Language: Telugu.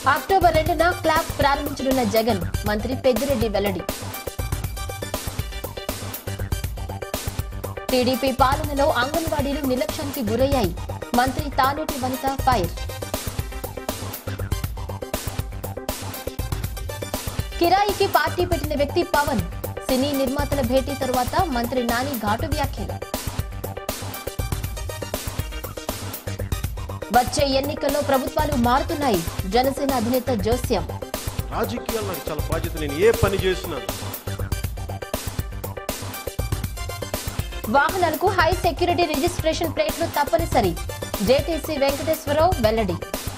అక్టోబర్ రెండున క్లాప్ ప్రారంభించనున్న జగన్ మంత్రి పెద్దిరెడ్డి వెల్లడి టీడీపీ పాలనలో అంగన్వాడీలు నిర్లక్ష్యానికి గురయ్యాయి మంత్రి తానేటి వనిత ఫైర్ కిరాయికి పార్టీ పెట్టిన వ్యక్తి పవన్ సినీ నిర్మాతల భేటీ తరువాత మంత్రి నాని ఘాటు వ్యాఖ్యలు వచ్చే ఎన్నికల్లో ప్రభుత్వాలు మారుతున్నాయి జనసేన అధినేత జోస్యం రాజకీయాలు నాకు చాలా బాధ్యత నేను ఏ పని చేస్తున్నాను వాహనాలకు హై సెక్యూరిటీ రిజిస్ట్రేషన్ ప్లేట్లు తప్పనిసరి జేటీసీ వెంకటేశ్వరరావు వెల్లడి